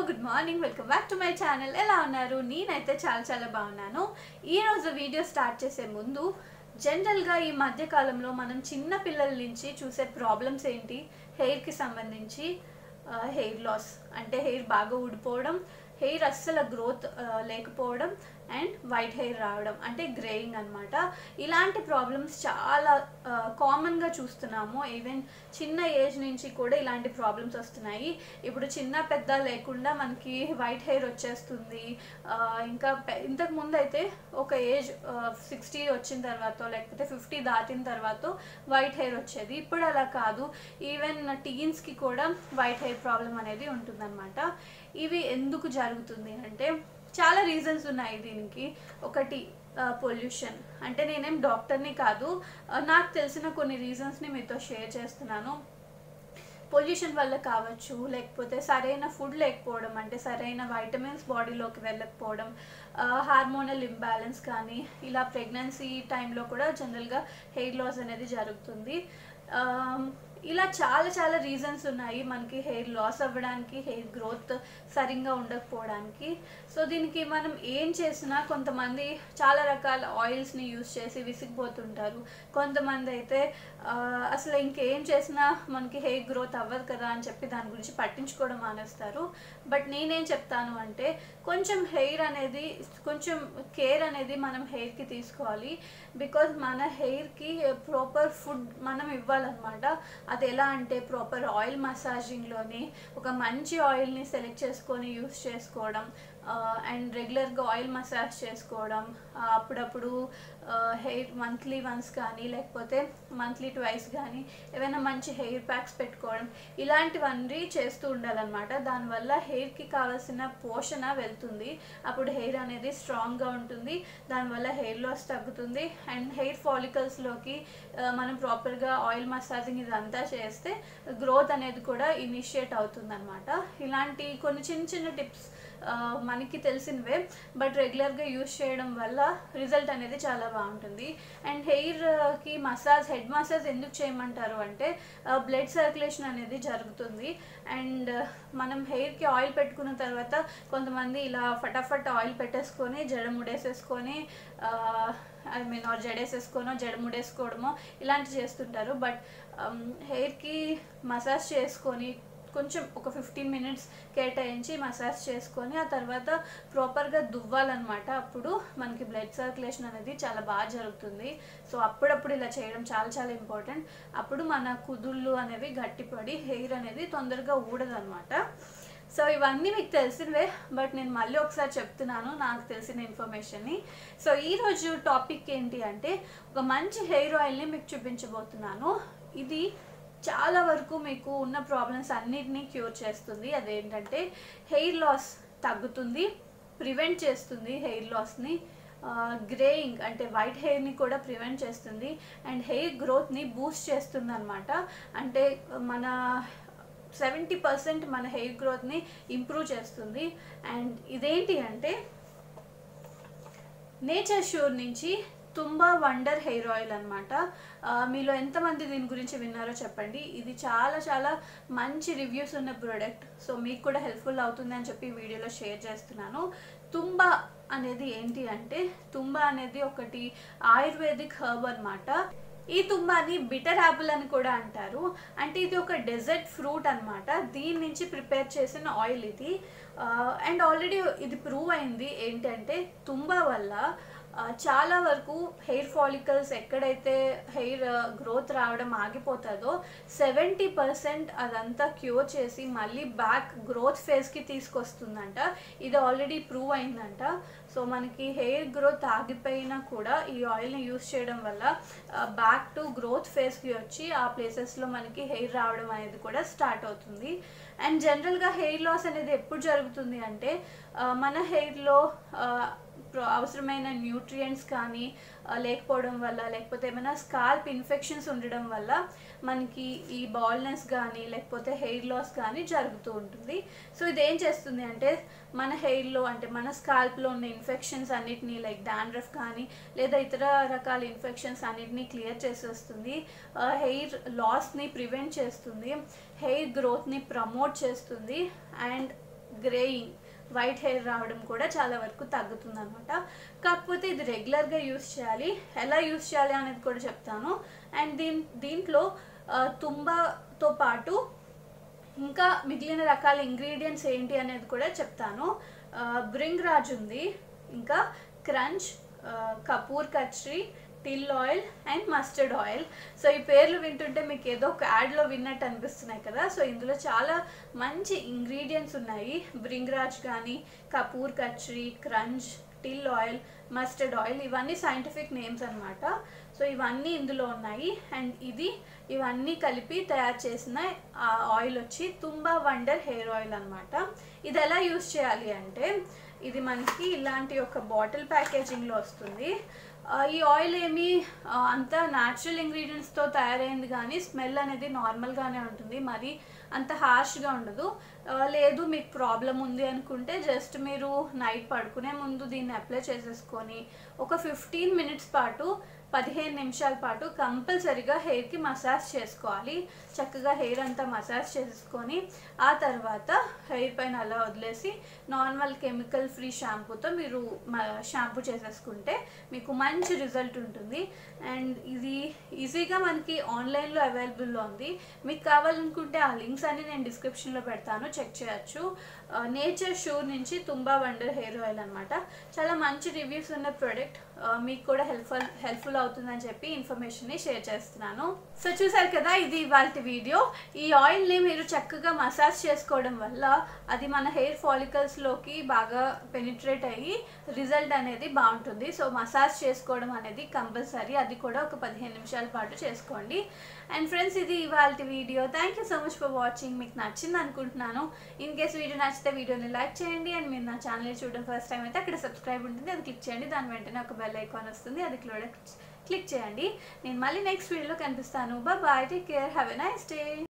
good morning welcome back to my channel ఎలా ఉన్నారు నేనైతే చాలా చాలా బాగున్నాను ఈ రోజు వీడియో స్టార్ట్ చేసే ముందు జనరల్గా ఈ మధ్య కాలంలో మనం చిన్న పిల్లల నుంచి చూసే ప్రాబ్లమ్స్ ఏంటి హెయిర్కి సంబంధించి హెయిర్ లాస్ అంటే హెయిర్ బాగా ఊడిపోవడం హెయిర్ అస్సలు గ్రోత్ లేకపోవడం అండ్ వైట్ హెయిర్ రావడం అంటే గ్రేయింగ్ అన్నమాట ఇలాంటి ప్రాబ్లమ్స్ చాలా కామన్గా చూస్తున్నాము ఈవెన్ చిన్న ఏజ్ నుంచి కూడా ఇలాంటి ప్రాబ్లమ్స్ వస్తున్నాయి ఇప్పుడు చిన్న పెద్ద లేకుండా మనకి వైట్ హెయిర్ వచ్చేస్తుంది ఆ, ఇంకా పె- ఇంతకు ముందు అయితే ఒక ఏజ్ సిక్స్టీ వచ్చిన తర్వాత లేకపోతే ఫిఫ్టీ దాటిన తర్వాత వైట్ హెయిర్ వచ్చేది ఇప్పుడు అలా కాదు ఈవెన్ టీన్స్కి కూడా వైట్ హెయిర్ ప్రాబ్లం అనేది ఉంటుందన్నమాట ఇవి ఎందుకు జరుగుతుంది అంటే చాలా రీజన్స్ ఉన్నాయి దీనికి ఒకటి పొల్యూషన్ అంటే నేనేం డాక్టర్ని కాదు ఆ, నాకు తెలిసిన కొన్ని రీజన్స్ని మీతో షేర్ చేస్తున్నాను పొల్యూషన్ వల్ల కావచ్చు లేకపోతే సరైన ఫుడ్ లేకపోవడం అంటే సరైన వైటమిన్స్ బాడీలోకి వెళ్ళకపోవడం హార్మోనల్ ఇంబ్యాలెన్స్ కానీ ఇలా ప్రెగ్నెన్సీ టైంలో కూడా జనరల్గా హెయిర్ లాస్ అనేది జరుగుతుంది ఆ, ఇలా చాలా చాలా రీజన్స్ ఉన్నాయి మనకి హెయిర్ లాస్ అవ్వడానికి హెయిర్ గ్రోత్ సరిగ్గా ఉండకపోవడానికి సో దీనికి మనం ఏం చేసినా కొంతమంది చాలా రకాల ఆయిల్స్ని యూస్ చేసి విసిగిపోతుంటారు కొంతమంది అయితే ఆ, అసలు ఇంకేం చేసినా మనకి హెయిర్ గ్రోత్ అవ్వదు కదా అని చెప్పి దాని గురించి పట్టించుకోవడం మానేస్తారు బట్ నేనేం చెప్తాను అంటే కొంచెం హెయిర్ అనేది కొంచెం కేర్ అనేది మనం హెయిర్కి తీసుకోవాలి బికాజ్ మన హెయిర్కి ప్రాపర్ ఫుడ్ మనం ఇవ్వాలన్నమాట అది ఎలా అంటే ప్రాపర్ ఆయిల్ మసాజింగ్లోని ఒక మంచి ఆయిల్ని సెలెక్ట్ చేసుకొని యూస్ చేసుకోవడం అండ్ రెగ్యులర్గా ఆయిల్ మసాజ్ చేసుకోవడం ఆ, అప్పుడప్పుడు హెయిర్ మంత్లీ వన్స్ కానీ లేకపోతే మంత్లీ ట్వైస్ కానీ ఏవైనా మంచి హెయిర్ ప్యాక్స్ పెట్టుకోవడం ఇలాంటివన్నీ చేస్తూ ఉండాలన్నమాట దానివల్ల హెయిర్కి కావాల్సిన పోషణ వెళ్తుంది అప్పుడు హెయిర్ అనేది స్ట్రాంగ్గా ఉంటుంది దానివల్ల హెయిర్ లాస్ తగ్గుతుంది అండ్ హెయిర్ ఫాలికల్స్లోకి మనం ప్రాపర్గా ఆయిల్ మసాజింగ్ ఇదంతా చేస్తే గ్రోత్ అనేది కూడా ఇనిషియేట్ అవుతుంది అనమాట ఇలాంటి కొన్ని చిన్న చిన్న టిప్స్ మనకి తెలిసినవే బట్ రెగ్యులర్గా యూస్ చేయడం వల్ల రిజల్ట్ అనేది చాలా బాగుంటుంది అండ్ హెయిర్కి మసాజ్ హెడ్ మసాజ్ ఎందుకు చేయమంటారు అంటే బ్లడ్ సర్క్యులేషన్ అనేది జరుగుతుంది అండ్ మనం హెయిర్కి ఆయిల్ పెట్టుకున్న తర్వాత కొంతమంది ఇలా ఫటాఫట్ ఆయిల్ పెట్టేసుకొని జడ ముడేసేసుకొని ఐ మీన్ ఆర్ జడేసేసుకోనో జడ ముడేసుకోవడమో ఇలాంటివి చేస్తుంటారు బట్ హెయిర్కి మసాజ్ చేసుకొని కొంచెం ఒక ఫిఫ్టీన్ మినిట్స్ కేటాయించి మసాజ్ చేసుకొని ఆ తర్వాత ప్రాపర్గా దువ్వాలన్నమాట అప్పుడు మనకి బ్లడ్ సర్క్యులేషన్ అనేది చాలా బాగా జరుగుతుంది సో అప్పుడప్పుడు ఇలా చేయడం చాలా చాలా ఇంపార్టెంట్ అప్పుడు మన కుదుళ్ళు అనేవి గట్టిపడి హెయిర్ అనేది తొందరగా ఊడదన్నమాట సో ఇవన్నీ మీకు తెలిసినవే బట్ నేను మళ్ళీ ఒకసారి చెప్తున్నాను నాకు తెలిసిన ఇన్ఫర్మేషన్ని సో ఈరోజు టాపిక్ ఏంటి అంటే ఒక మంచి హెయిర్ ఆయిల్ని మీకు చూపించబోతున్నాను ఇది చాలా వరకు మీకు ఉన్న ప్రాబ్లమ్స్ అన్నిటినీ క్యూర్ చేస్తుంది అదేంటంటే హెయిర్ లాస్ తగ్గుతుంది ప్రివెంట్ చేస్తుంది హెయిర్ లాస్ని గ్రేయింగ్ అంటే వైట్ హెయిర్ని కూడా ప్రివెంట్ చేస్తుంది అండ్ హెయిర్ గ్రోత్ని బూస్ట్ చేస్తుంది అనమాట అంటే మన సెవెంటీ పర్సెంట్ మన హెయిర్ గ్రోత్ని ఇంప్రూవ్ చేస్తుంది అండ్ ఇదేంటి అంటే నేచర్ షూర్ నుంచి తుంబా వండర్ హెయిర్ ఆయిల్ అనమాట మీలో ఎంతమంది దీని గురించి విన్నారో చెప్పండి ఇది చాలా చాలా మంచి రివ్యూస్ ఉన్న ప్రోడక్ట్ సో మీకు కూడా హెల్ప్ఫుల్ అవుతుంది అని చెప్పి ఈ వీడియోలో షేర్ చేస్తున్నాను తుంబా అనేది ఏంటి అంటే తుంబా అనేది ఒకటి ఆయుర్వేదిక్ హర్బ్ అన్నమాట ఈ తుంబాని బిటర్ యాపిల్ అని కూడా అంటారు అంటే ఇది ఒక డెజర్ట్ ఫ్రూట్ అన్నమాట దీని నుంచి ప్రిపేర్ చేసిన ఆయిల్ ఇది అండ్ ఆల్రెడీ ఇది ప్రూవ్ అయింది ఏంటంటే తుంబా వల్ల ఆ, చాలా వరకు హెయిర్ ఫాలికల్స్ ఎక్కడైతే హెయిర్ గ్రోత్ రావడం ఆగిపోతుందో సెవెంటీ పర్సెంట్ అదంతా క్యూర్ చేసి మళ్ళీ బ్యాక్ గ్రోత్ ఫేజ్కి తీసుకొస్తుందంట ఇది ఆల్రెడీ ప్రూవ్ అయిందంట సో మనకి హెయిర్ గ్రోత్ ఆగిపోయినా కూడా ఈ ఆయిల్ని యూస్ చేయడం వల్ల బ్యాక్ టు గ్రోత్ ఫేజ్కి వచ్చి ఆ ప్లేసెస్లో మనకి హెయిర్ రావడం అనేది కూడా స్టార్ట్ అవుతుంది అండ్ జనరల్గా హెయిర్ లాస్ అనేది ఎప్పుడు జరుగుతుంది అంటే ఆ, మన హెయిర్లో ప్ర- అవసరమైన న్యూట్రియంట్స్ కానీ ఆ, లేకపోవడం వల్ల లేకపోతే ఏమైనా స్కాల్ప్ ఇన్ఫెక్షన్స్ ఉండడం వల్ల మనకి ఈ బాల్నెస్ కానీ లేకపోతే హెయిర్ లాస్ కానీ జరుగుతూ ఉంటుంది సో ఇది ఏం చేస్తుంది అంటే మన హెయిర్లో అంటే మన స్కాల్ప్లో ఉన్న ఇన్ఫెక్షన్స్ అన్నిటినీ లైక్ డాండ్రఫ్ కానీ లేదా ఇతర రకాల ఇన్ఫెక్షన్స్ అన్నిటినీ క్లియర్ చేసేస్తుంది హెయిర్ లాస్ని ప్రివెంట్ చేస్తుంది హెయిర్ గ్రోత్ని ప్రమోట్ చేస్తుంది అండ్ గ్రేయింగ్ వైట్ హెయిర్ రావడం కూడా చాలా వరకు తగ్గుతుంది అనమాట కాకపోతే ఇది రెగ్యులర్గా యూస్ చేయాలి ఎలా యూస్ చేయాలి అనేది కూడా చెప్తాను అండ్ దీని దీంట్లో ఆ, తుంబాతో పాటు ఇంకా మిగిలిన రకాల ఇంగ్రీడియంట్స్ ఏంటి అనేది కూడా చెప్తాను బ్రింగ్ రాజ్ ఉంది ఇంకా క్రంచ్ kapur kachri til oil and mustard oil so ఈ పేర్లు వింటుంటే మీకు ఏదో ఒక యాడ్లో విన్నట్టు అనిపిస్తున్నాయి కదా సో ఇందులో చాలా మంచి ఇంగ్రీడియంట్స్ ఉన్నాయి బ్రింగ్రాజ్ కానీ కపూర్ కచ్రీ క్రంచ్ టిల్ ఆయిల్ మస్టర్డ్ ఆయిల్ ఇవన్నీ సైంటిఫిక్ నేమ్స్ అన్నమాట సో ఇవన్నీ ఇందులో ఉన్నాయి అండ్ ఇది ఇవన్నీ కలిపి తయారు చేసిన ఆ ఆయిల్ వచ్చి తుంబా వండర్ హెయిర్ ఆయిల్ అన్నమాట ఇది ఎలా యూస్ చేయాలి అంటే ఇది మనకి ఇలాంటి ఒక బాటిల్ ప్యాకేజింగ్లో వస్తుంది ఆ, ఈ ఆయిల్ ఏమి ఆ, అంత న్యాచురల్ ఇంగ్రీడియంట్స్తో తయారైంది కానీ స్మెల్ అనేది నార్మల్గానే ఉంటుంది మరి అంత హార్ష్గా ఉండదు ఆ, లేదు మీకు ప్రాబ్లం ఉంది అనుకుంటే జస్ట్ మీరు నైట్ పడుకునే ముందు దీన్ని అప్లై చేసేసుకొని ఒక ఫిఫ్టీన్ మినిట్స్ పాటు పదిహేను నిమిషాల పాటు కంపల్సరీగా హెయిర్కి మసాజ్ చేసుకోవాలి చక్కగా హెయిర్ అంతా మసాజ్ చేసుకొని ఆ తర్వాత హెయిర్ పైన అలా వదిలేసి నార్మల్ కెమికల్ ఫ్రీ షాంపూతో మీరు షాంపూ చేసేసుకుంటే మీకు మంచి రిజల్ట్ ఉంటుంది అండ్ ఇది ఈజీగా మనకి ఆన్లైన్లో అవైలబుల్లో ఉంది మీకు కావాలనుకుంటే ఆ లింక్స్ అన్ని నేను డిస్క్రిప్షన్లో పెడతాను చెక్ చేయొచ్చు నేచర్ షూర్ నుంచి తుంబా వండర్ హెయిర్ ఆయిల్ అనమాట చాలా మంచి రివ్యూస్ ఉన్న ప్రోడక్ట్ మీకు కూడా హెల్ప్ఫుల్ హెల్ప్ఫుల్ అవుతుందని చెప్పి ఇన్ఫర్మేషన్ని షేర్ చేస్తున్నాను సో చూసారు కదా ఇది ఇవాళ వీడియో ఈ ఆయిల్ని మీరు చక్కగా మసాజ్ చేసుకోవడం వల్ల అది మన హెయిర్ ఫాలికల్స్లోకి బాగా పెనిట్రేట్ అయ్యి రిజల్ట్ అనేది బాగుంటుంది సో మసాజ్ చేసుకోవడం అనేది కంపల్సరీ అది కూడా ఒక పదిహేను నిమిషాల పాటు చేసుకోండి అండ్ ఫ్రెండ్స్ ఇది ఇవాళ video thank you so much for watching మీకు నచ్చింది అనుకుంటున్నాను ఇన్ కేస్ వీడియో నచ్చితే వీడియోని లైక్ చేయండి అండ్ మీరు నా ఛానల్ చూడడం ఫస్ట్ టైం అయితే అక్కడ సబ్స్క్రైబ్ ఉంటుంది అది క్లిక్ చేయండి దాని వెంటనే ఒక బెల్ ఐకాన్ వస్తుంది అది కూడా క్లిక్ చేయండి నేను మళ్ళీ నెక్స్ట్ వీడియోలో కనిపిస్తాను bye take care have a nice day